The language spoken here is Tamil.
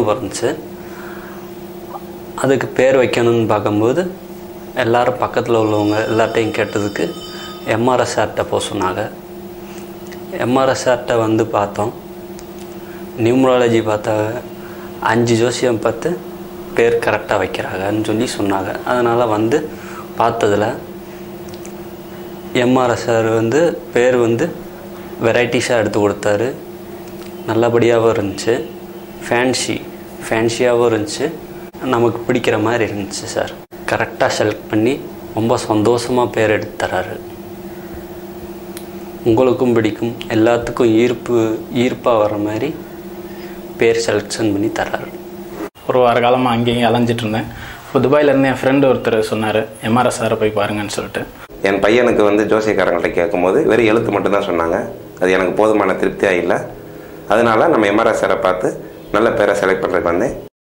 பிறந்துச்சு அதுக்கு பேர் வைக்கணும்னு பார்க்கும்போது எல்லாரும் பக்கத்தில் உள்ளவங்க எல்லார்ட்டையும் கேட்டதுக்கு எம்ஆர்எஸ் சார்கிட்ட போக சொன்னாங்க எம்ஆர்எஸ் சார்கிட்ட வந்து பார்த்தோம் நியூமராலஜி பார்த்தாங்க அஞ்சு ஜோசியம் பார்த்து பேர் கரெக்டாக வைக்கிறாங்கன்னு சொல்லி சொன்னாங்க அதனால் வந்து பார்த்ததில் எம்ஆர்எஸ் சார் வந்து பேர் வந்து வெரைட்டிஸாக எடுத்து கொடுத்தாரு நல்லபடியாகவும் இருந்துச்சு ஃபேன்சி ஃபேன்சியாகவும் இருந்துச்சு நமக்கு பிடிக்கிற மாதிரி இருந்துச்சு சார் கரெக்டாக செலக்ட் பண்ணி ரொம்ப சந்தோஷமாக பேர் எடுத்து தராரு உங்களுக்கும் பிடிக்கும் எல்லாத்துக்கும் ஈர்ப்பு ஈர்ப்பாக வர மாதிரி பேர் செலெக்ஷன் பண்ணி தராரு ஒரு வார காலமாக அங்கேயும் அலைஞ்சிட்டு இருந்தேன் இப்போ துபாயிலேருந்து என் ஃப்ரெண்டு ஒருத்தர் சொன்னார் எம்ஆர்எஸ் சாரை போய் பாருங்கன்னு சொல்லிட்டு என் பையனுக்கு வந்து ஜோசியக்காரங்கள்ட்ட கேட்கும்போது வெறும் எழுத்து மட்டும்தான் சொன்னாங்க அது எனக்கு போதுமான திருப்தியாக இல்லை அதனால நம்ம எம்ஆர்எஸ் சாரை பார்த்து நல்ல பேரை செலக்ட் பண்ணுறதுக்கு வந்தேன்